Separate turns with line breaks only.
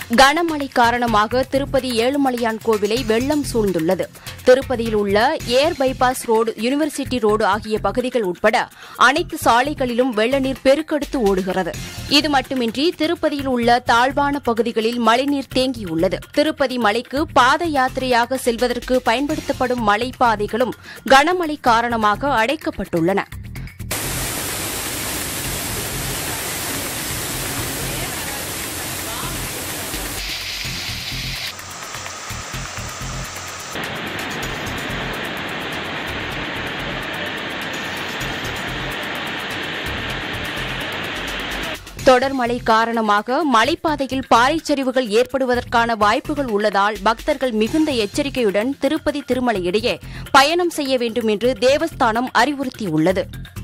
கனமழை காரணமாக திருப்பதி ஏழுமலையான் கோவிலை வெள்ளம் சூழ்ந்துள்ளது திருப்பதியில் உள்ள air bypass road university road ஆகிய பகுதிகள் உட்பட அனைத்து சாலைகளிலும் வெள்ள நீர் பெருக்கெடுத்து ஓடுகிறது இது மட்டுமின்றி திருப்பதியில் உள்ள தாழ்வான பகுதிகளில் மழைநீர் தேங்கியுள்ளது திருப்பதி மலைக்கு பாத யாத்திரையாக செல்வதற்கு பயன்படுத்தப்படும் மலைப்பாதைகளும் கனமழை காரணமாக அடைக்கப்பட்டுள்ளன தொடர் மழை காரணமாக மலைப்பாதையில் பாறைச்சரிவுகள் ஏற்படுவதற்கான வாய்ப்புகள் உள்ளதால் பக்தர்கள் மிகுந்த எச்சரிக்கையுடன் திருப்பதி திருமலை இடையே பயணம் செய்ய வேண்டும் என்று தேவஸ்தானம் அறிவுறுத்தியுள்ளது